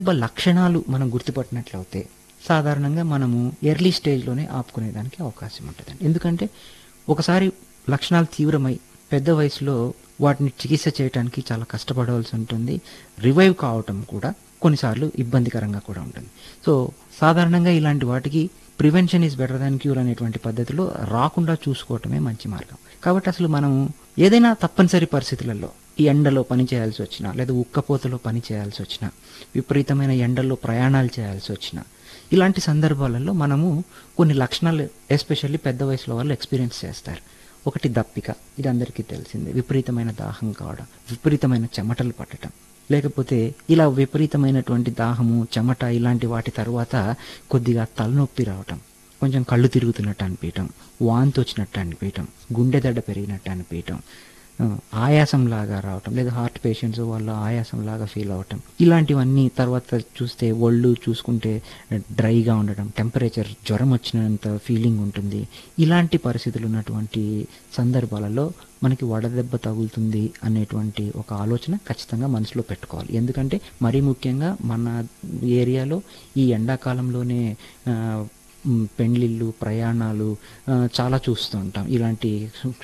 జబ్బ లక్షణాలు మనం గుర్తుపట్టినట్లయితే సాధారణంగా మనము ఎర్లీ స్టేజ్లోనే ఆపుకునేదానికి అవకాశం ఉంటుందండి ఎందుకంటే ఒకసారి లక్షణాలు తీవ్రమై పెద్ద వయసులో వాటిని చికిత్స చేయడానికి చాలా కష్టపడవలసి ఉంటుంది రివైవ్ కావటం కూడా కొన్నిసార్లు ఇబ్బందికరంగా కూడా ఉంటుంది సో సాధారణంగా ఇలాంటి వాటికి prevention is better than cure అనేటువంటి పద్ధతిలో రాకుండా చూసుకోవటమే మంచి మార్గం కాబట్టి అసలు మనం ఏదైనా తప్పనిసరి పరిస్థితులలో ఈ ఎండలో పని చేయాల్సి వచ్చినా లేదా ఉక్కపోతలో పని చేయాల్సి వచ్చినా విపరీతమైన ఎండల్లో ప్రయాణాలు చేయాల్సి వచ్చినా ఇలాంటి సందర్భాలలో మనము కొన్ని లక్షణాలు ఎస్పెషల్లీ పెద్ద వయసులో వాళ్ళు ఎక్స్పీరియన్స్ చేస్తారు ఒకటి దప్పిక ఇది అందరికీ తెలిసిందే విపరీతమైన దాహం కావడం విపరీతమైన చెమటలు పట్టడం లేకపోతే ఇలా విపరీతమైనటువంటి దాహము చెమట ఇలాంటి వాటి తర్వాత కొద్దిగా తలనొప్పి రావటం కొంచెం కళ్ళు తిరుగుతున్నట్టు అనిపించటం వాంతి వచ్చినట్టు అనిపించటం గుండె దడ్డ పెరిగినట్టు అనిపించటం ఆ, ఆయాసం లాగా రావటం లేదా హార్ట్ పేషెంట్స్ వాళ్ళు ఆయాసం లాగా ఫీల్ అవటం ఇలాంటివన్నీ తర్వాత చూస్తే ఒళ్ళు చూసుకుంటే డ్రైగా ఉండడం టెంపరేచర్ జ్వరం వచ్చినంత ఫీలింగ్ ఉంటుంది ఇలాంటి పరిస్థితులు ఉన్నటువంటి సందర్భాలలో మనకి వడదెబ్బ తగులుతుంది అనేటువంటి ఒక ఆలోచన ఖచ్చితంగా మనసులో పెట్టుకోవాలి ఎందుకంటే మరీ ముఖ్యంగా మన ఏరియాలో ఈ ఎండాకాలంలోనే ఆ, మ్, పెండ్లిళ్ళు ప్రయాణాలు ఆ, చాలా చూస్తూ ఉంటాం ఇలాంటి